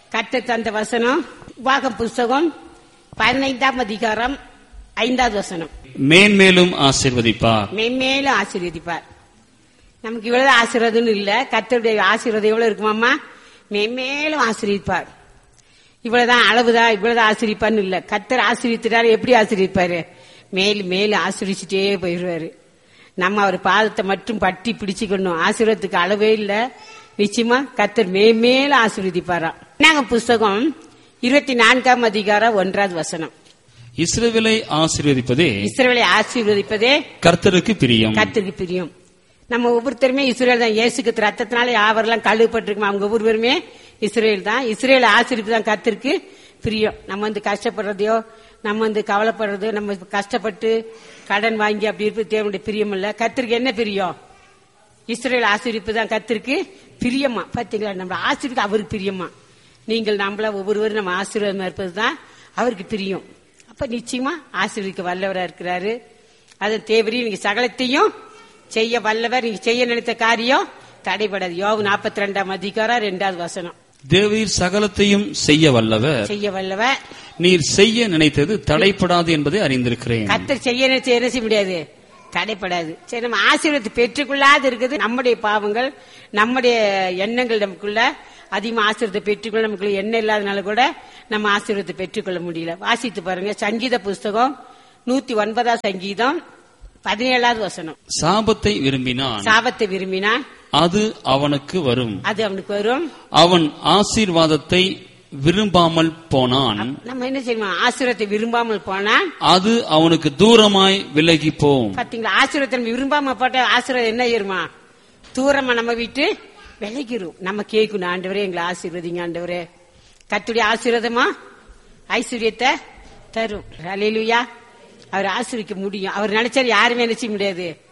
கத்த தந்த வசனம் வாக புஸ்தகம் பதினைந்தாம் அதிகாரம் ஐந்தாவது வசனம் மேன்மேலும் ஆசீர்வதிப்பார் மென்மேலும் ஆசீர்வதிப்பார் நமக்கு இவ்வளவு ஆசீர்வாதம்னு இல்ல கத்தருடைய ஆசீர்வாதம் எவ்வளவு இருக்குமாமா மென்மேலும் ஆசீர்வதிப்பார் இவ்வளவுதான் அளவுதான் இவ்வளவுதான் ஆசிரிப்பான்னு இல்ல கத்தர் ஆசிரியத்துட்டாரு எப்படி ஆசிரியப்பாரு மேல் மேல் ஆசிரிச்சுட்டே போயிடுவாரு நம்ம அவர் பாதத்தை மட்டும் பட்டி பிடிச்சுக்கணும் ஆசீர்வாதத்துக்கு அளவே இல்ல நிச்சயமா கத்தர் மேல் ஆசீர்வதிப்பாராம் நாங்க புஸ்தகம் இருபத்தி நான்காம் அதிகாரம் ஒன்றாவது வசனம் இஸ்ரவேலை ஆசீர்வதிப்பதே இஸ்ரவேலை ஆசீர்வதிப்பதே கர்த்தருக்கு பிரியம் கத்திற்கு பிரியம் நம்ம ஒவ்வொருத்தருமே இஸ்ரேல் தான் இயேசுக்கு ரத்தத்தினால யாவரெல்லாம் கழுவப்பட்டிருக்கோம் அவங்க ஒவ்வொருவருமே இஸ்ரேல் தான் இஸ்ரேல் ஆசிரியப்பு தான் கத்திற்கு பிரியம் நம்ம வந்து கஷ்டப்படுறதையோ நம்ம வந்து கவலைப்படுறது நம்ம கஷ்டப்பட்டு கடன் வாங்கி அப்படி இருப்பது தேவனுடைய பிரியம் இல்ல கத்திற்கு என்ன பிரியம் இஸ்ரேல் ஆசிரியப்பு தான் கத்திற்கு பிரியமா பாத்தீங்களா நம்ம ஆசிரியருக்கு அவருக்கு பிரியமா நீங்கள் நம்மள ஒவ்வொருவரும் நம்ம ஆசீர்வாதமா இருப்பது தான் அவருக்கு பிரியம் அப்ப நிச்சயமா ஆசீர்வதிக்க வல்லவரா இருக்கிறாரு அது தேவரி நீங்க சகலத்தையும் செய்ய வல்லவர் நீங்க செய்ய நினைத்த காரியம் தடைபடாது யோவு நாற்பத்தி ரெண்டாம் அதிகாரம் ரெண்டாவது வசனம் தேவரீர் சகலத்தையும் செய்ய வல்லவர் செய்ய வல்லவர் நீர் செய்ய நினைத்தது தடைப்படாது என்பதை அறிந்திருக்கிறேன் கத்தர் செய்ய நினைச்ச என்ன செய்ய முடியாது தடைப்படாது சரி நம்ம ஆசீர்வாதத்தை பெற்றுக்கொள்ளாது இருக்குது நம்முடைய பாவங்கள் நம்முடைய எண்ணங்கள் நமக்குள்ள அதிகமா ஆசீர்வாதத்தை பெற்றுக்கொள்ள நமக்குள்ள எண்ணம் இல்லாதனால கூட நம்ம ஆசீர்வாதத்தை பெற்றுக்கொள்ள முடியல வாசித்து பாருங்க சங்கீத புஸ்தகம் நூத்தி ஒன்பதாம் சங்கீதம் பதினேழாவது வசனம் சாபத்தை விரும்பினான் சாபத்தை விரும்பினா அது அவனுக்கு வரும் அது அவனுக்கு வரும் அவன் ஆசீர்வாதத்தை விரும்பாமல் போனான் நம்ம என்ன செய்யணும் ஆசீர்வாதத்தை விரும்பாமல் போனா அது அவனுக்கு தூரமாய் விலகி போம் பாத்தீங்களா ஆசீர்வாதத்தை நம்ம விரும்பாம போட்ட ஆசீர்வாதம் என்ன ஆயிருமா தூரமா நம்ம விட்டு விலகிரும் நம்ம கேட்கணும் ஆண்டவரே எங்களை ஆசீர்வதிங்க ஆண்டவரே கத்துடைய ஆசீர்வாதமா ஐஸ்வர்யத்தை தரும் அலையிலுயா அவர் ஆசீர்விக்க முடியும் அவர் நினைச்சாரு யாருமே நினைச்ச முடியாது